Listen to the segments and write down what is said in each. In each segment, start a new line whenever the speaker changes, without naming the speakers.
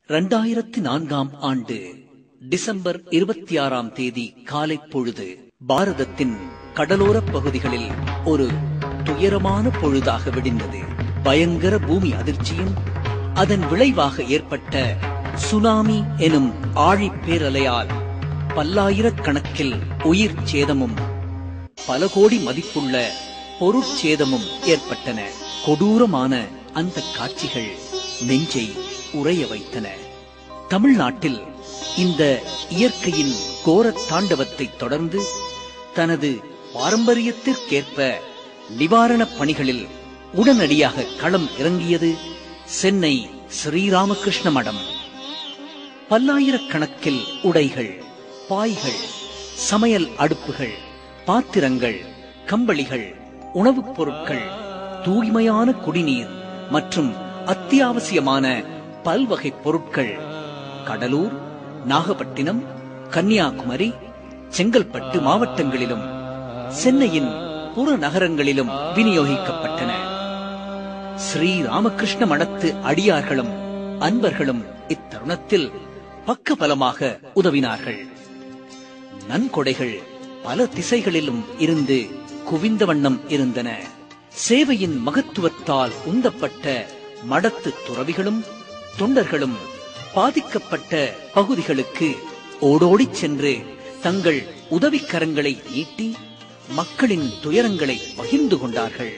இரண்டாயிரத்தி நான்காம் ஆண்டு டிசம்பர் இருபத்தி ஆறாம் தேதி காலை பொழுது பாரதத்தின் கடலோரப் பகுதிகளில் ஒரு துயரமான பொழுதாக விடிந்தது பயங்கர பூமி அதிர்ச்சியும் அதன் விளைவாக ஏற்பட்ட சுனாமி எனும் ஆழிப் பேரலையால் பல்லாயிரக்கணக்கில் உயிர் சேதமும் பல கோடி மதிப்புள்ள பொருட்சேதமும் ஏற்பட்டன கொடூரமான அந்த காட்சிகள் நெஞ்சை உறைய வைத்தன தமிழ்நாட்டில் இந்த இயற்கையின் கோரத் தாண்டவத்தைத் தொடர்ந்து தனது பாரம்பரியத்திற்கேற்ப நிவாரணப் பணிகளில் உடனடியாக களம் இறங்கியது சென்னை ஸ்ரீராமகிருஷ்ண மடம் பல்லாயிரக்கணக்கில் உடைகள் பாய்கள் சமையல் அடுப்புகள் பாத்திரங்கள் கம்பளிகள் உணவுப் பொருட்கள் தூய்மையான குடிநீர் மற்றும் அத்தியாவசியமான பல்வகை பொருட்கள் கடலூர் நாகப்பட்டினம் கன்னியாகுமரி செங்கல்பட்டு மாவட்டங்களிலும் சென்னையின் புறநகரங்களிலும் விநியோகிக்கப்பட்டன ஸ்ரீ ராமகிருஷ்ண மடத்து அடியார்களும் அன்பர்களும் இத்தருணத்தில் பக்கபலமாக உதவினார்கள் நன்கொடைகள் பல திசைகளிலும் இருந்து குவிந்த வண்ணம் இருந்தன சேவையின் மகத்துவத்தால் உந்தப்பட்ட மடத்து துறவிகளும் தொண்டர்களும் பாதிக்கப்பட்ட பகுதிகளுக்கு ஓடோடிச் சென்று தங்கள் உதவிக்கரங்களை நீட்டி மக்களின் துயரங்களை பகிர்ந்து கொண்டார்கள்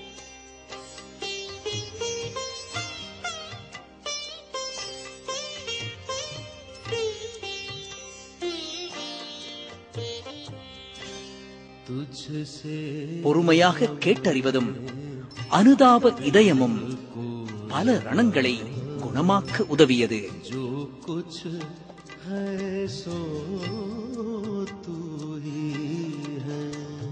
பொறுமையாக கேட்டறிவதும் அனுதாப இதயமும் பல ரணங்களை குணமாக்க உதவியது
जो कुछ है सो तू ही है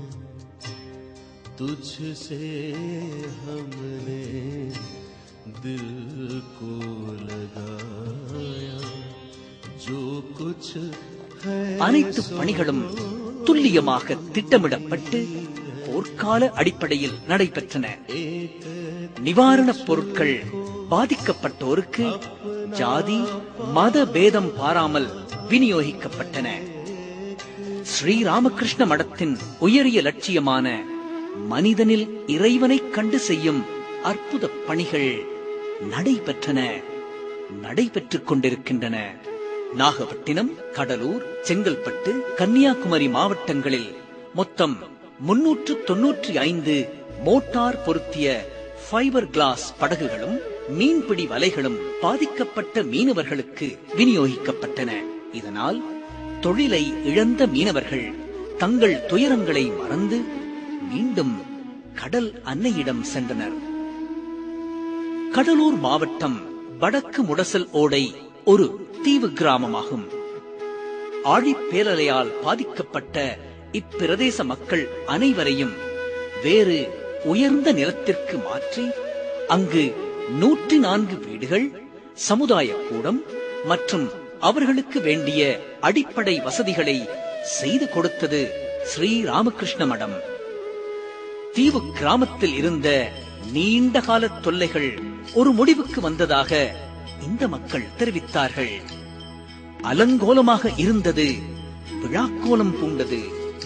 तुझसे हमने दिल को लगाया जो कुछ है
அனைத்து பணிகளும் துல்லியமாக திட்டமிடப்பட்டு போர்க்கால அடிப்படையில் நடைபெற்றன நிவாரணப் பொருட்கள் பாதிக்கப்பட்டோருக்கு ஜாதி மத பேதம் பாராமல் விநியோகிக்கப்பட்டன ஸ்ரீராமகிருஷ்ண மடத்தின் உயரிய லட்சியமான மனிதனில் இறைவனைக் கண்டு செய்யும் அற்புத பணிகள் நடைபெற்றன நடைபெற்றுக் கொண்டிருக்கின்றன நாகப்பட்டினம் கடலூர் செங்கல்பட்டு கன்னியாகுமரி மாவட்டங்களில் மொத்தம் முன்னூற்று தொன்னூற்றி ஐந்து மோட்டார் பொருத்திய ஃபைபர் கிளாஸ் படகுகளும் மீன்பிடி வலைகளும் பாதிக்கப்பட்ட மீனவர்களுக்கு விநியோகிக்கப்பட்டன இதனால் தொழிலை இழந்த மீனவர்கள் தங்கள் துயரங்களை மறந்து மீண்டும் கடல் அன்னையிடம் சென்றனர் கடலூர் மாவட்டம் வடக்கு முடசல் ஓடை ஒரு தீவு கிராமமாகும் ஆழிப்பேரலையால் பாதிக்கப்பட்ட இப்பிரதேச மக்கள் அனைவரையும் வேறு உயர்ந்த நிலத்திற்கு மாற்றி அங்கு நூற்றி நான்கு வீடுகள் சமுதாய கூடம் மற்றும் அவர்களுக்கு வேண்டிய அடிப்படை வசதிகளை செய்து கொடுத்தது ஸ்ரீ ராமகிருஷ்ண மடம் தீவு கிராமத்தில் இருந்த நீண்ட கால தொல்லைகள் ஒரு முடிவுக்கு வந்ததாக இந்த மக்கள் தெரிவித்தார்கள் அலங்கோலமாக இருந்தது விழாக்கோலம் பூண்டது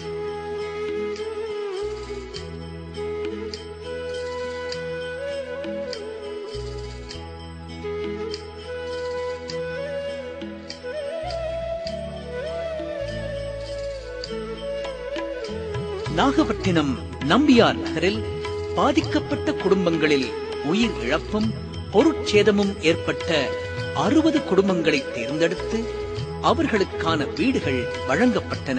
நாகப்பட்டினம் நம்பியார் நகரில் பாதிக்கப்பட்ட குடும்பங்களில் உயிர் இழப்பும் பொருட்சேதமும் ஏற்பட்ட அறுபது குடும்பங்களை தேர்ந்தெடுத்து அவர்களுக்கான வீடுகள் வழங்கப்பட்டன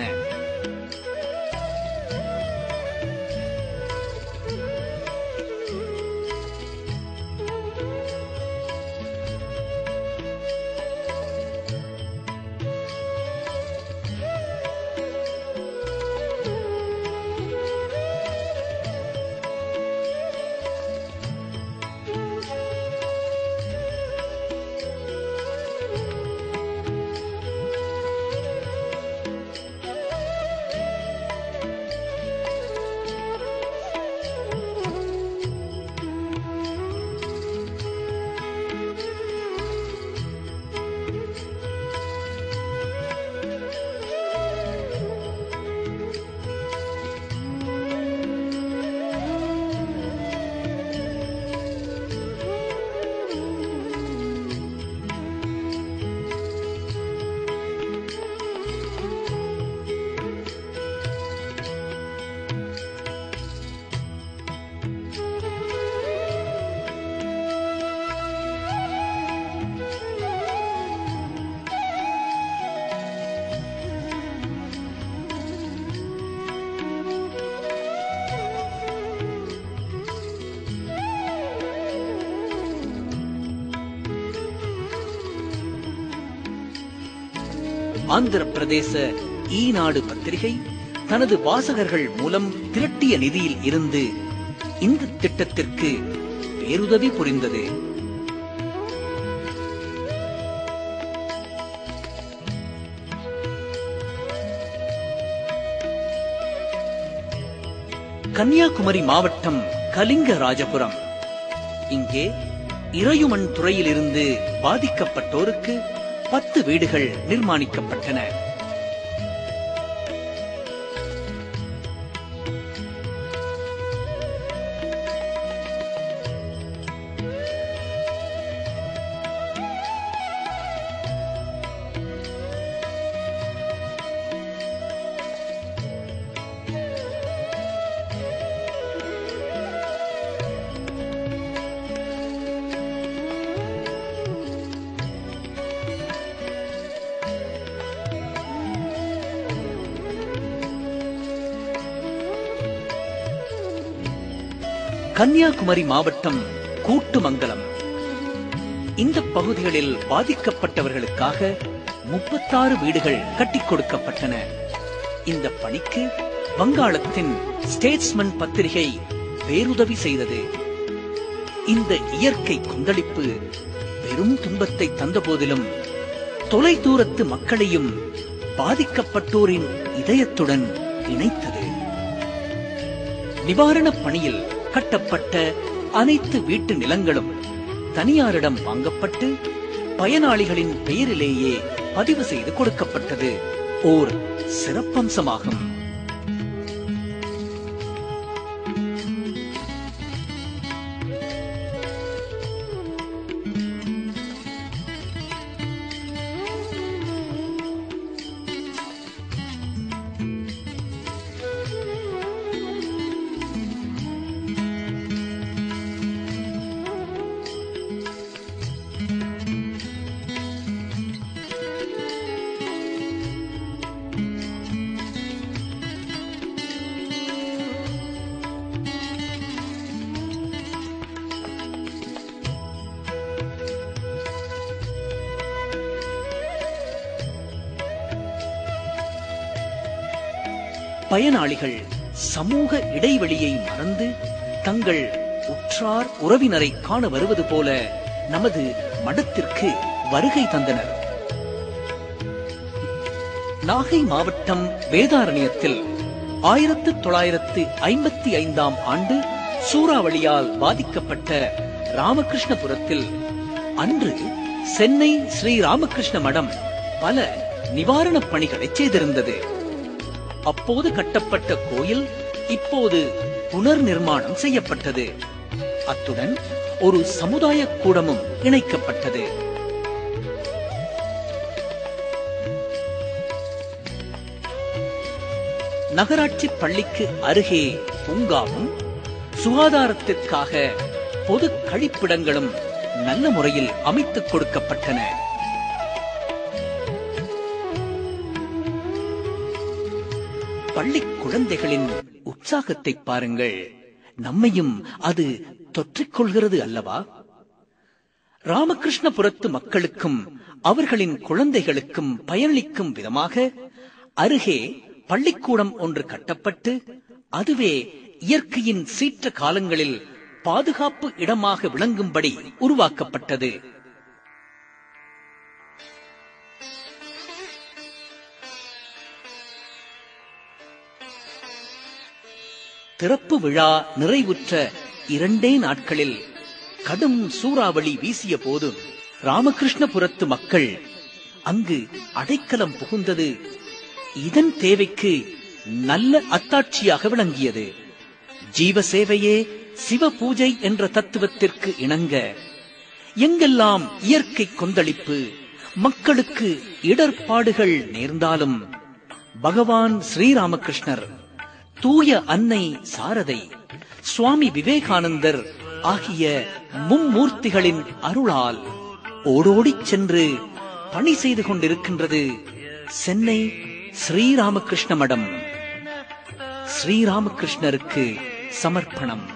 ஆந்திர பிரதேச ஈநாடு பத்திரிகை தனது வாசகர்கள் மூலம் திரட்டிய நிதியில் இருந்து இந்த திட்டத்திற்கு பேருதவி புரிந்தது கன்னியாகுமரி மாவட்டம் கலிங்கராஜபுரம் இங்கே இறையுமண் துறையிலிருந்து பாதிக்கப்பட்டோருக்கு பத்து வீடுகள் நிர்மாணிக்கப்பட்டன கன்னியாகுமரி மாவட்டம் கூட்டுமங்கலம் இந்த பகுதிகளில் பாதிக்கப்பட்டவர்களுக்காக முப்பத்தாறு வீடுகள் கட்டிக் கொடுக்கப்பட்டன இந்த பணிக்கு வங்காளத்தின் ஸ்டேட்ஸ்மன் பத்திரிகை பேருதவி செய்தது இந்த இயற்கை கொந்தளிப்பு பெரும் துன்பத்தை தந்த போதிலும் தொலை தூரத்து மக்களையும் பாதிக்கப்பட்டோரின் இதயத்துடன் இணைத்தது நிவாரணப் பணியில் கட்டப்பட்ட அனைத்து வீட்டு நிலங்களும் தனியாரிடம் வாங்கப்பட்டு பயனாளிகளின் பெயரிலேயே பதிவு செய்து கொடுக்கப்பட்டது ஓர் சிறப்பம்சமாகும் பயனாளிகள் சமூக இடைவெளியை மறந்து தங்கள் உற்றார் உறவினரை காண வருவது போல நமது மடத்திற்கு வருகை தந்தனர் நாகை மாவட்டம் வேதாரண்யத்தில் ஆயிரத்து தொள்ளாயிரத்து ஐம்பத்தி ஐந்தாம் ஆண்டு சூறாவளியால் பாதிக்கப்பட்ட ராமகிருஷ்ணபுரத்தில் அன்று சென்னை ஸ்ரீ ராமகிருஷ்ண மடம் பல நிவாரணப் பணிகளை செய்திருந்தது அப்போது கட்டப்பட்ட கோயில் இப்போது புனர் நிர்மாணம் செய்யப்பட்டது அத்துடன் ஒரு சமுதாய கூடமும் இணைக்கப்பட்டது நகராட்சி பள்ளிக்கு அருகே பூங்காவும் சுகாதாரத்திற்காக பொது கழிப்பிடங்களும் நல்ல முறையில் அமைத்துக் கொடுக்கப்பட்டன பள்ளி குழந்தைகளின் உற்சாகத்தை பாருங்கள் நம்மையும் அது தொற்றிக்கொள்கிறது அல்லவா ராமகிருஷ்ணபுரத்து மக்களுக்கும் அவர்களின் குழந்தைகளுக்கும் பயனளிக்கும் விதமாக அருகே பள்ளிக்கூடம் ஒன்று கட்டப்பட்டு அதுவே இயற்கையின் சீற்ற காலங்களில் பாதுகாப்பு இடமாக விளங்கும்படி உருவாக்கப்பட்டது திறப்பு விழா நிறைவுற்ற இரண்டே நாட்களில் கடும் சூறாவளி வீசிய போது ராமகிருஷ்ணபுரத்து மக்கள் அங்கு அடைக்கலம் புகுந்தது இதன் தேவைக்கு நல்ல அத்தாட்சியாக விளங்கியது ஜீவ சேவையே சிவ பூஜை என்ற தத்துவத்திற்கு இணங்க எங்கெல்லாம் இயற்கை கொந்தளிப்பு மக்களுக்கு இடர்பாடுகள் நேர்ந்தாலும் பகவான் ஸ்ரீராமகிருஷ்ணர் தூய அன்னை சாரதை சுவாமி விவேகானந்தர் ஆகிய மும்மூர்த்திகளின் அருளால் ஓடோடிச் சென்று பணி செய்து கொண்டிருக்கின்றது சென்னை ஸ்ரீராமகிருஷ்ண மடம் ஸ்ரீராமகிருஷ்ணருக்கு சமர்ப்பணம்